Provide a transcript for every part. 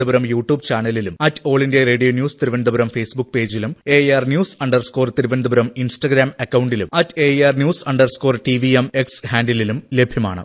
Thiruvananthapuram YouTube ചാനലിലും at all India radio news Thiruvananthapuram Facebook പേജിലും A R news underscore Thiruvananthapuram Instagram അക്കൌണ്ടിലും at A R news underscore T V M X ഹാൻഡിലും ലഭ്യമാണ്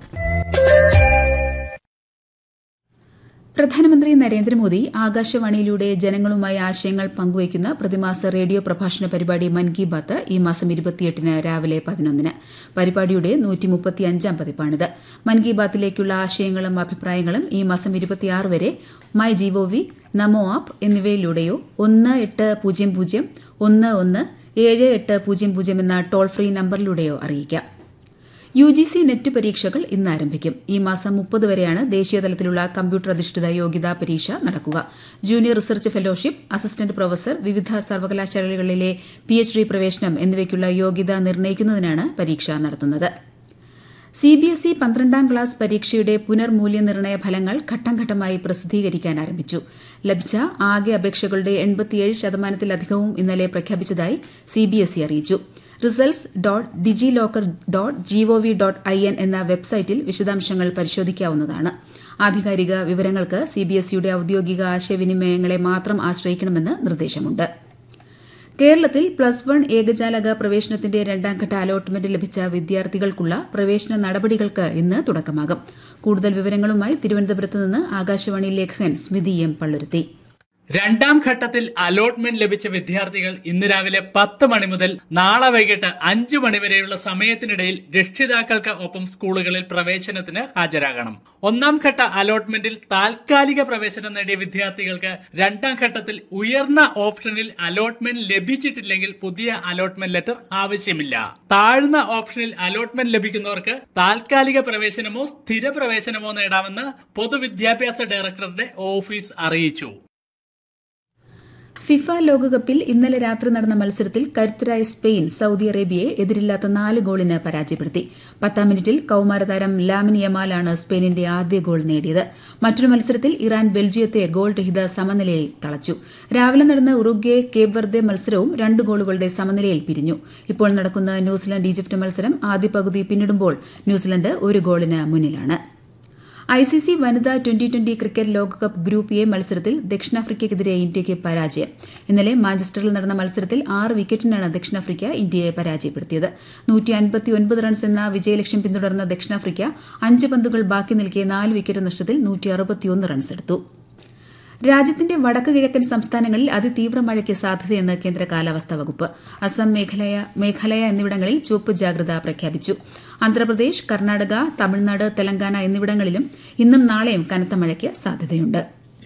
പ്രധാനമന്ത്രി നരേന്ദ്രമോദി ആകാശവാണിയിലൂടെ ജനങ്ങളുമായി ആശയങ്ങൾ പങ്കുവയ്ക്കുന്ന പ്രതിമാസ റേഡിയോ പ്രഭാഷണ പരിപാടി മൻ കി ബാത്ത് ഈ മാസം ഇരുപത്തിയെട്ടിന് രാവിലെ പതിനൊന്നിന് പരിപാടിയുടെ നൂറ്റിമുപ്പത്തിയഞ്ചാം പതിപ്പാണിത് മൻ കി ബാത്തിലേക്കുള്ള ആശയങ്ങളും അഭിപ്രായങ്ങളും ഈ മാസം ഇരുപത്തിയാറ് വരെ മൈ ജിഒവി നമോ ആപ്പ് എന്നിവയിലൂടെയോ ഒന്ന് എട്ട് പൂജ്യം പൂജ്യം ഒന്ന് ഒന്ന് ഏഴ് എട്ട് പൂജ്യം പൂജ്യം എന്ന ടോൾ ഫ്രീ നമ്പറിലൂടെയോ അറിയിക്കാം യു ജി സി നെറ്റ് പരീക്ഷകൾ ഇന്ന് ആരംഭിക്കും ഈ മാസം മുപ്പത് വരെയാണ് ദേശീയതലത്തിലുള്ള കമ്പ്യൂട്ടർ അധിഷ്ഠിത യോഗ്യതാ പരീക്ഷ നടക്കുക junior research fellowship assistant professor വിവിധ സർവകലാശാലകളിലെ പി എച്ച് ഡി പ്രവേശനം എന്നിവയ്ക്കുള്ള യോഗ്യത നിർണ്ണയിക്കുന്നതിനാണ് പരീക്ഷ നടത്തുന്നത് സി ബി എസ് ഇ പന്ത്രണ്ടാം ക്ലാസ് പരീക്ഷയുടെ പുനർമൂല്യനിർണ്ണയ ഫലങ്ങൾ ഘട്ടം ഘട്ടമായി പ്രസിദ്ധീകരിക്കാൻ ആരംഭിച്ചു ലഭിച്ച ആകെ അപേക്ഷകളുടെ എൺപത്തിയേഴ് ശതമാനത്തിലധികവും ഇന്നലെ പ്രഖ്യാപിച്ചതായി സി ബി എസ് ഇ അറിയിച്ചു results dot digi locker dot gov dot I N എന്ന വെബ്സൈറ്റിൽ വിശദാംശങ്ങൾ പരിശോധിക്കാവുന്നതാണ് ആധികാരിക വിവരങ്ങൾക്ക് സിബിഎസ്ഇയുടെ ഔദ്യോഗിക ആശയവിനിമയങ്ങളെ മാത്രം ആശ്രയിക്കണമെന്ന് നിർദ്ദേശമുണ്ട് കേരളത്തിൽ പ്ലസ് വൺ ഏകജാലക പ്രവേശനത്തിന്റെ രണ്ടാംഘട്ട അലോട്ട്മെന്റ് ലഭിച്ച വിദ്യാർത്ഥികൾക്കുള്ള പ്രവേശന നടപടികൾക്ക് ഇന്ന് തുടക്കമാകും കൂടുതൽ വിവരങ്ങളുമായി തിരുവനന്തപുരത്ത് നിന്ന് ആകാശവാണി ലേഖകൻ സ്മിതി എം പള്ളുരുത്തി രണ്ടാം ഘട്ടത്തിൽ അലോട്ട്മെന്റ് ലഭിച്ച വിദ്യാർത്ഥികൾ ഇന്ന് രാവിലെ പത്ത് മണി മുതൽ നാളെ വൈകിട്ട് അഞ്ചു മണിവരെയുള്ള സമയത്തിനിടയിൽ രക്ഷിതാക്കൾക്ക് ഒപ്പം സ്കൂളുകളിൽ പ്രവേശനത്തിന് ഹാജരാകണം ഒന്നാം ഘട്ട അലോട്ട്മെന്റിൽ താൽക്കാലിക പ്രവേശനം നേടിയ വിദ്യാർത്ഥികൾക്ക് രണ്ടാം ഘട്ടത്തിൽ ഉയർന്ന ഓപ്ഷനിൽ അലോട്ട്മെന്റ് ലഭിച്ചിട്ടില്ലെങ്കിൽ പുതിയ അലോട്ട്മെന്റ് ലെറ്റർ ആവശ്യമില്ല താഴ്ന്ന ഓപ്ഷനിൽ അലോട്ട്മെന്റ് ലഭിക്കുന്നവർക്ക് താൽക്കാലിക പ്രവേശനമോ സ്ഥിര പ്രവേശനമോ നേടാമെന്ന് പൊതുവിദ്യാഭ്യാസ ഡയറക്ടറുടെ ഓഫീസ് അറിയിച്ചു ഫിഫ ലോകകപ്പിൽ ഇന്നലെ രാത്രി നടന്ന മത്സരത്തിൽ കരുത്തരായ സ്പെയിൻ സൌദി അറേബ്യയെ എതിരില്ലാത്ത നാല് ഗോളിന് പരാജയപ്പെടുത്തി പത്താം മിനിറ്റിൽ കൌമാരതാരം ലാമിൻ യമാലാണ് സ്പെയിനിന്റെ ആദ്യ ഗോൾ നേടിയത് മറ്റൊരു മത്സരത്തിൽ ഇറാൻ ബെൽജിയത്തെ ഗോൾ രഹിത സമനിലയിൽ തളച്ചു രാവിലെ നടന്ന ഉറുഗ്വെ കേപ്പ് വെർദെ മത്സരവും രണ്ട് ഗോളുകളുടെ സമനിലയിൽ പിരിഞ്ഞു ഇപ്പോൾ നടക്കുന്ന ന്യൂസിലൻഡ് ഈജിപ്ത് മത്സരം ആദ്യ പകുതി പിന്നിടുമ്പോൾ ന്യൂസിലൻഡ് ഒരു ഗോളിന് മുന്നിലാണ് ഐ സി സി വനിതാ ട്വന്റി ട്വന്റി ക്രിക്കറ്റ് ലോകകപ്പ് ഗ്രൂപ്പ് എ മത്സരത്തിൽ ദക്ഷിണാഫ്രിക്കയ്ക്കെതിരെ ഇന്ത്യയ്ക്ക് പരാജയം ഇന്നലെ മാഞ്ചസ്റ്ററിൽ നടന്ന മത്സരത്തിൽ ആറ് വിക്കറ്റിനാണ് ദക്ഷിണാഫ്രിക്ക ഇന്ത്യയെ പരാജയപ്പെടുത്തിയത് നൂറ്റി അൻപത്തിയൊൻപത് റൺസ് എന്ന വിജയലക്ഷ്യം പിന്തുടർന്ന ദക്ഷിണാഫ്രിക്ക അഞ്ച് പന്തുകൾ ബാക്കി നിൽക്കെ നാല് വിക്കറ്റ് നഷ്ടത്തിൽ നൂറ്റി അറുപത്തിയൊന്ന് റൺസ് എടുത്തു രാജ്യത്തിന്റെ വടക്ക് കിഴക്കൻ സംസ്ഥാനങ്ങളിൽ അതിതീവ്ര മഴയ്ക്ക് സാധ്യതയെന്ന് കേന്ദ്ര കാലാവസ്ഥാ വകുപ്പ് അസം മേഘാലയ മേഘാലയ എന്നിവിടങ്ങളിൽ ചുവപ്പ് ജാഗ്രത പ്രഖ്യാപിച്ചു ആന്ധ്രാപ്രദേശ് കർണാടക തമിഴ്നാട് തെലങ്കാന എന്നിവിടങ്ങളിലും ഇന്നും നാളെയും കനത്ത മഴയ്ക്ക് സാധ്യതയുണ്ട്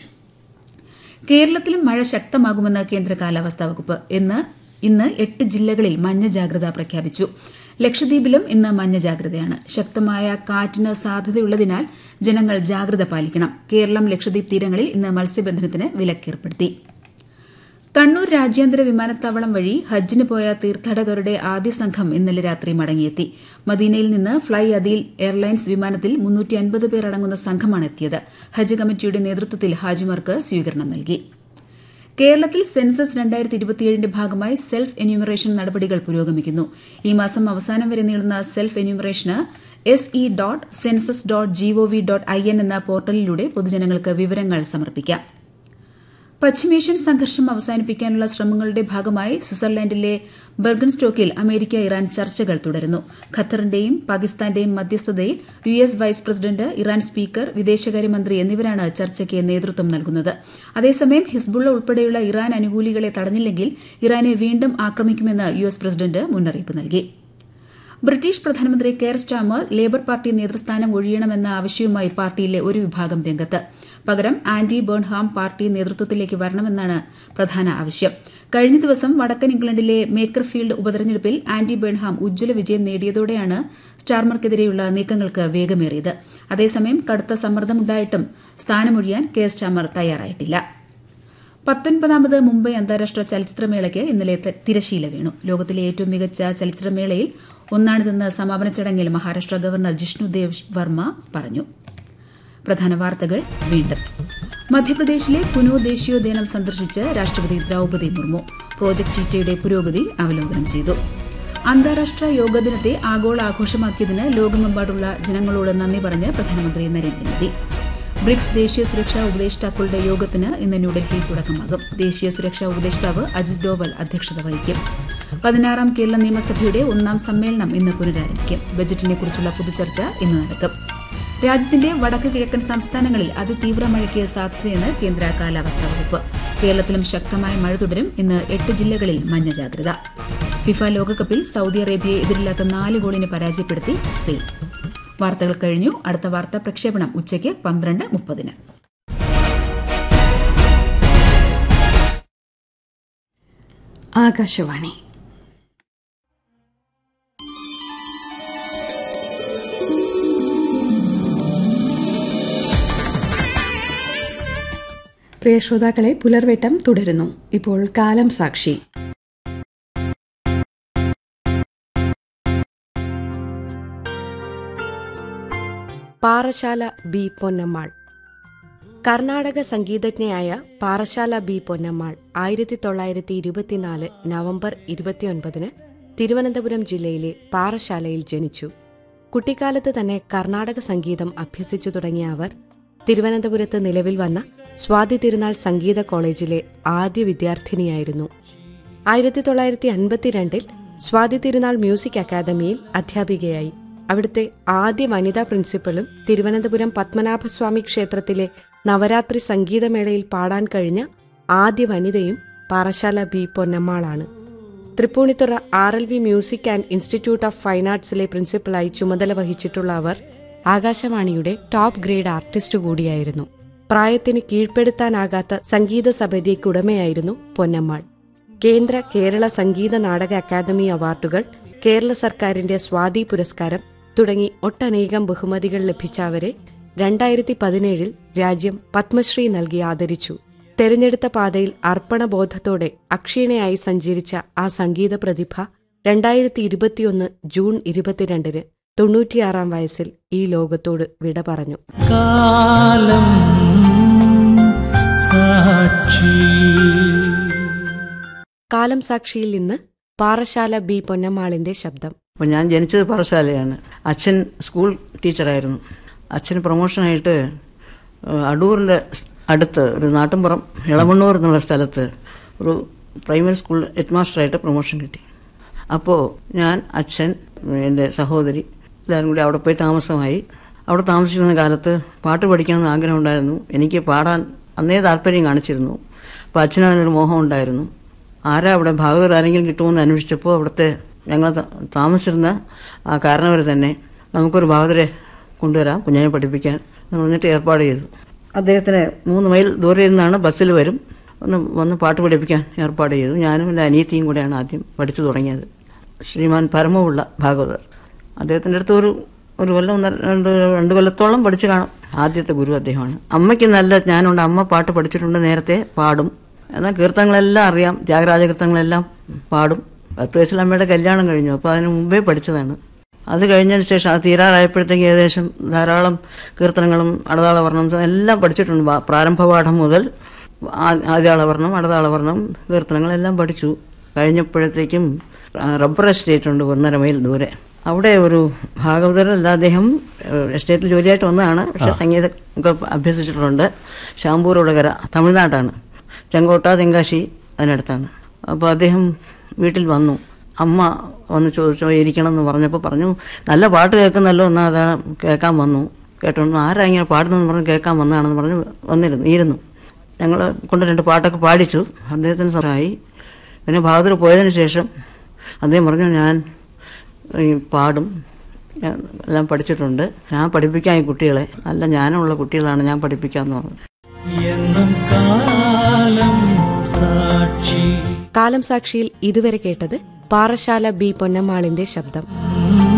കേരളത്തിലും മഴ ശക്തമാകുമെന്ന് കേന്ദ്ര കാലാവസ്ഥാ വകുപ്പ് ഇന്ന് ഇന്ന് എട്ട് ജില്ലകളിൽ മഞ്ഞ ജാഗ്രത പ്രഖ്യാപിച്ചു ലക്ഷദ്വീപിലും ഇന്ന് മഞ്ഞ ജാഗ്രതയാണ് ശക്തമായ കാറ്റിന് സാധ്യതയുള്ളതിനാൽ ജനങ്ങൾ ജാഗ്രത പാലിക്കണം കേരളം ലക്ഷദ്വീപ് തീരങ്ങളിൽ ഇന്ന് മത്സ്യബന്ധനത്തിന് വിലക്കേർപ്പെടുത്തി കണ്ണൂർ രാജ്യാന്തര വിമാനത്താവളം വഴി ഹജ്ജിന് പോയ തീർത്ഥാടകരുടെ ആദ്യ സംഘം ഇന്നലെ രാത്രി മടങ്ങിയെത്തി മദീനയിൽ നിന്ന് ഫ്ളൈ അദീൽ എയർലൈൻസ് വിമാനത്തിൽ മുന്നൂറ്റി അൻപത് പേർ അടങ്ങുന്ന സംഘമാണ് എത്തിയത് ഹജ്ജ് കമ്മിറ്റിയുടെ നേതൃത്വത്തിൽ ഹാജിമാർക്ക് സ്വീകരണം നൽകി കേരളത്തിൽ സെൻസസ് രണ്ടായിരത്തി ഇരുപത്തിയേഴിന്റെ ഭാഗമായി സെൽഫ് എന്യൂമറേഷൻ നടപടികൾ പുരോഗമിക്കുന്നു ഈ മാസം അവസാനം വരെ നീളുന്ന സെൽഫ് എന്യൂമറേഷന് S E dot census dot gov dot I N എന്ന പോർട്ടലിലൂടെ പൊതുജനങ്ങൾക്ക് വിവരങ്ങൾ സമർപ്പിക്കാം പശ്ചിമേഷ്യൻ സംഘർഷം അവസാനിപ്പിക്കാനുള്ള ശ്രമങ്ങളുടെ ഭാഗമായി സ്വിറ്റ്സർലൻഡിലെ ബെർഗൻസ്റ്റോക്കിൽ അമേരിക്ക ഇറാൻ ചർച്ചകൾ തുടരുന്നു ഖത്തറിന്റെയും പാകിസ്ഥാന്റെയും മധ്യസ്ഥതയിൽ U S vice president Iran speaker വിദേശകാര്യമന്ത്രി എന്നിവരാണ് ചർച്ചയ്ക്ക് നേതൃത്വം നൽകുന്നത് അതേസമയം ഹിസ്ബുള്ള ഉൾപ്പെടെയുള്ള ഇറാൻ അനുകൂലികളെ തടഞ്ഞില്ലെങ്കിൽ ഇറാനെ വീണ്ടും ആക്രമിക്കുമെന്ന് യു എസ് പ്രസിഡന്റ് മുന്നറിയിപ്പ് നൽകി ബ്രിട്ടീഷ് പ്രധാനമന്ത്രി കെയർ സ്റ്റാമർ ലേബർ പാർട്ടി നേതൃസ്ഥാനം ഒഴിയണമെന്ന ആവശ്യവുമായി പാർട്ടിയിലെ ഒരു വിഭാഗം രംഗത്ത് പകരം ആന്റി ബേൺഹാം പാർട്ടി നേതൃത്വത്തിലേക്ക് വരണമെന്നാണ് പ്രധാന ആവശ്യം കഴിഞ്ഞ ദിവസം വടക്കൻ ഇംഗ്ലണ്ടിലെ മേക്കർഫീൽഡ് ഉപതെരഞ്ഞെടുപ്പിൽ ആന്റി ബേൺഹാം ഉജ്ജ്വല വിജയം നേടിയതോടെയാണ് സ്റ്റാർമർക്കെതിരെയുള്ള നീക്കങ്ങൾക്ക് വേഗമേറിയത് അതേസമയം കടുത്ത സമ്മർദ്ദമുണ്ടായിട്ടും സ്ഥാനമൊഴിയാൻ കെ സ്റ്റാമർ തയ്യാറായിട്ടില്ല പത്തൊൻപതാമത് മുംബൈ അന്താരാഷ്ട്ര ചലച്ചിത്രമേളയ്ക്ക് ഇന്നലെ തിരശീല വീണു ലോകത്തിലെ ഏറ്റവും മികച്ച ചലച്ചിത്രമേളയിൽ ഒന്നാണിതെന്ന് സമാപന ചടങ്ങിൽ മഹാരാഷ്ട്ര ഗവർണർ ജിഷ്ണുദേവ് വർമ്മ പറഞ്ഞു പ്രധാന വാർത്തകൾ വീണ്ടും മധ്യപ്രദേശിലെ പുനോ ദേശീയോദ്യാനം സന്ദർശിച്ച് രാഷ്ട്രപതി ദ്രൌപതി മുർമു പ്രോജക്ട് ചീറ്റയുടെ പുരോഗതി അവലോകനം ചെയ്തു അന്താരാഷ്ട്ര യോഗ ദിനത്തെ ആഗോള ആഘോഷമാക്കിയതിന് ലോകമെമ്പാടുള്ള ജനങ്ങളോട് നന്ദി പറഞ്ഞ് പ്രധാനമന്ത്രി നരേന്ദ്രമോദി ബ്രിക്സ് ദേശീയ സുരക്ഷാ ഉപദേഷ്ടാക്കളുടെ യോഗത്തിന് ഇന്ന് ന്യൂഡൽഹിയിൽ തുടക്കമാകും ദേശീയ സുരക്ഷാ ഉപദേഷ്ടാവ് അജിത് ഡോവൽ അധ്യക്ഷത വഹിക്കും പതിനാറാം കേരള നിയമസഭയുടെ ഒന്നാം സമ്മേളനം ഇന്ന് പുനരാരംഭിക്കും ബജറ്റിനെക്കുറിച്ചുള്ള പൊതുചർച്ച ഇന്ന് നടക്കും രാജ്യത്തിന്റെ വടക്ക് കിഴക്കൻ സംസ്ഥാനങ്ങളിൽ അതിതീവ്ര മഴയ്ക്ക് സാധ്യതയെന്ന് കേന്ദ്ര കാലാവസ്ഥാ വകുപ്പ് കേരളത്തിലും ശക്തമായ മഴ തുടരും ഇന്ന് എട്ട് ജില്ലകളിൽ മഞ്ഞ ജാഗ്രത ഫിഫ ലോകകപ്പിൽ സൌദി അറേബ്യയെ എതിരില്ലാത്ത നാല് ഗോളിന് പരാജയപ്പെടുത്തി സ്പെയിൻ വാർത്തകൾ കഴിഞ്ഞു അടുത്ത വാർത്താ പ്രക്ഷേപണം ഉച്ചയ്ക്ക് പന്ത്രണ്ട് മുപ്പതിന് ആകാശവാണി പ്രിയ ശ്രോതാക്കളെ പുലർവെട്ടം തുടരുന്നു ഇപ്പോൾ കാലം സാക്ഷി പാറശാല ബി പൊന്നമ്മാൾ കർണാടക സംഗീതജ്ഞയായ പാറശാല ബി പൊന്നമ്മാൾ ആയിരത്തി തൊള്ളായിരത്തി ഇരുപത്തിനാല് നവംബർ ഇരുപത്തിയൊൻപതിന് തിരുവനന്തപുരം ജില്ലയിലെ പാറശാലയിൽ ജനിച്ചു കുട്ടിക്കാലത്ത് തന്നെ കർണാടക സംഗീതം അഭ്യസിച്ചു തുടങ്ങിയ അവർ തിരുവനന്തപുരത്ത് നിലവിൽ വന്ന സ്വാതി തിരുനാൾ സംഗീത കോളേജിലെ ആദ്യ വിദ്യാർത്ഥിനിയായിരുന്നു ആയിരത്തി തൊള്ളായിരത്തി അൻപത്തിരണ്ടിൽ സ്വാതി തിരുനാൾ മ്യൂസിക് അക്കാദമിയിൽ അധ്യാപികയായി അവിടുത്തെ ആദ്യ വനിതാ പ്രിൻസിപ്പളും തിരുവനന്തപുരം പത്മനാഭസ്വാമി ക്ഷേത്രത്തിലെ നവരാത്രി സംഗീതമേളയിൽ പാടാൻ കഴിഞ്ഞ ആദ്യ വനിതയും പാറശാല ബി പൊന്നമ്മാളാണ് Tripunithura R L V music and institute of fine ആർട്സിലെ പ്രിൻസിപ്പലായി ചുമതല വഹിച്ചിട്ടുള്ള അവർ ആകാശവാണിയുടെ ടോപ്പ് ഗ്രേഡ് ആർട്ടിസ്റ്റ് കൂടിയായിരുന്നു പ്രായത്തിന് കീഴ്പ്പെടുത്താനാകാത്ത സംഗീത സഭയ്ക്കുടമയായിരുന്നു പൊന്നമ്മാൾ കേന്ദ്ര കേരള സംഗീത നാടക അക്കാദമി അവാർഡുകൾ കേരള സർക്കാരിന്റെ സ്വാതി പുരസ്കാരം തുടങ്ങി ഒട്ടനേകം ബഹുമതികൾ ലഭിച്ച അവരെ രണ്ടായിരത്തി പതിനേഴിൽ രാജ്യം പത്മശ്രീ നൽകി ആദരിച്ചു തെരഞ്ഞെടുത്ത പാതയിൽ അർപ്പണബോധത്തോടെ അക്ഷീണയായി സഞ്ചരിച്ച ആ സംഗീത പ്രതിഭ രണ്ടായിരത്തി ഇരുപത്തിയൊന്ന് ജൂൺ ഇരുപത്തിരണ്ടിന് തൊണ്ണൂറ്റിയാറാം വയസ്സിൽ ഈ ലോകത്തോട് വിട പറഞ്ഞു കാലം സാക്ഷി കാലം സാക്ഷിയിൽ നിന്ന് പാറശാല ബി പൊന്നമ്മാളിന്റെ ശബ്ദം അപ്പോൾ ഞാൻ ജനിച്ചത് പാറശാലയാണ് അച്ഛൻ സ്കൂൾ ടീച്ചറായിരുന്നു അച്ഛന് പ്രൊമോഷനായിട്ട് ഏഹ്, അടൂരിൻ്റെ അടുത്ത് ഒരു നാട്ടിൻപുറം ഇളമണ്ണൂർ എന്നുള്ള സ്ഥലത്ത് ഒരു പ്രൈമറി സ്കൂൾ ഹെഡ് മാസ്റ്ററായിട്ട് പ്രൊമോഷൻ കിട്ടി അപ്പോൾ ഞാൻ അച്ഛൻ എൻ്റെ സഹോദരി എല്ലാവരും കൂടി അവിടെ പോയി താമസമായി അവിടെ താമസിക്കുന്ന കാലത്ത് പാട്ട് പഠിക്കണമെന്ന് ആഗ്രഹം ഉണ്ടായിരുന്നു എനിക്ക് പാടാൻ അന്നേ താല്പര്യം കാണിച്ചിരുന്നു അപ്പോൾ അച്ഛന് അതിനൊരു മോഹം ഉണ്ടായിരുന്നു ആരാ അവിടെ ഭാഗവതർ ആരെങ്കിലും കിട്ടുമെന്ന് അന്വേഷിച്ചപ്പോൾ അവിടുത്തെ ഞങ്ങൾ ത- താമസിച്ചിരുന്ന ആ കാരണവർ തന്നെ നമുക്കൊരു ഭാഗവതരെ കൊണ്ടുവരാം കുഞ്ഞിനെ പഠിപ്പിക്കാൻ എന്ന് പറഞ്ഞിട്ട് ഏർപ്പാട് ചെയ്തു അദ്ദേഹത്തിന് മൂന്ന് മൈൽ ദൂരെ നിന്നാണ് ബസ്സിൽ വരും ഒന്ന് വന്ന് പാട്ട് പഠിപ്പിക്കാൻ ഏർപ്പാട് ചെയ്തു ഞാനും എൻ്റെ അനിയത്തിയും കൂടെയാണ് ആദ്യം പഠിച്ചു തുടങ്ങിയത് ശ്രീമാൻ പരമമുള്ള ഭാഗവതർ അദ്ദേഹത്തിൻ്റെ അടുത്ത് ഒരു ഒരു കൊല്ലം ഒന്നര രണ്ട് രണ്ട് കൊല്ലത്തോളം പഠിച്ചു കാണും ആദ്യത്തെ ഗുരു അദ്ദേഹമാണ് അമ്മയ്ക്ക് നല്ല ജ്ഞാനമുണ്ട് അമ്മ പാട്ട് പഠിച്ചിട്ടുണ്ട് നേരത്തെ പാടും എന്നാൽ കീർത്തനങ്ങളെല്ലാം അറിയാം ത്യാഗരാജ കീർത്തനങ്ങളെല്ലാം പാടും പത്ത് വയസ്സിൽ അമ്മയുടെ കല്യാണം കഴിഞ്ഞു അപ്പോൾ അതിന് മുമ്പേ പഠിച്ചതാണ് അത് കഴിഞ്ഞതിന് ശേഷം അത് തീരാറായപ്പോഴത്തേക്ക് ഏകദേശം ധാരാളം കീർത്തനങ്ങളും അടതാളവർണ്ണം എല്ലാം പഠിച്ചിട്ടുണ്ട് ബാ- പ്രാരംഭപാഠം മുതൽ ആ- ആദ്യാളവർണ്ണം അടതാളവർണ്ണം കീർത്തനങ്ങളെല്ലാം പഠിച്ചു കഴിഞ്ഞപ്പോഴത്തേക്കും ആ, റബ്ബർ എസ്റ്റേറ്റ് ഉണ്ട് ഒന്നര മൈൽ ദൂരെ അവിടെ ഒരു ഭാഗവതരല്ല അദ്ദേഹം ഏഹ്, എസ്റ്റേറ്റിൽ ജോലിയായിട്ട് വന്നതാണ് പക്ഷെ സംഗീതം ഒക്കെ അഭ്യസിച്ചിട്ടുണ്ട് ശാമ്പൂരോടകര തമിഴ്നാട്ടാണ് ചെങ്കോട്ട തെങ്കാശി അതിനടുത്താണ് അപ്പോൾ അദ്ദേഹം വീട്ടിൽ വന്നു അമ്മ വന്ന് ചോദിച്ചോ ഇരിക്കണം എന്ന് പറഞ്ഞപ്പോൾ പറഞ്ഞു നല്ല പാട്ട് കേൾക്കുന്നല്ലോ എന്നാൽ അതാണ് കേൾക്കാൻ വന്നു കേട്ടോണ്ട് ആരാ ഇങ്ങനെ പാടുന്നതെന്ന് പറഞ്ഞ് കേൾക്കാൻ വന്നതാണെന്ന് പറഞ്ഞ് വന്നിരുന്നു ഇരുന്നു ഞങ്ങൾ കൊണ്ട് രണ്ട് പാട്ടൊക്കെ പാടിച്ചു അദ്ദേഹത്തിന് സഹായി പിന്നെ ബഹാദൂർ പോയതിന് ശേഷം അദ്ദേഹം പറഞ്ഞു ഞാൻ ഈ പാടും ഞാൻ എല്ലാം പഠിച്ചിട്ടുണ്ട് ഞാൻ പഠിപ്പിക്കാം ഈ കുട്ടികളെ നല്ല ജ്ഞാനമുള്ള കുട്ടികളാണ് ഞാൻ പഠിപ്പിക്കാമെന്ന് പറഞ്ഞു എന്നും കാലം സാക്ഷി കാലം സാക്ഷിയിൽ ഇതുവരെ കേട്ടത് പാറശാല ബി പൊന്നമ്മാളിന്റെ ശബ്ദം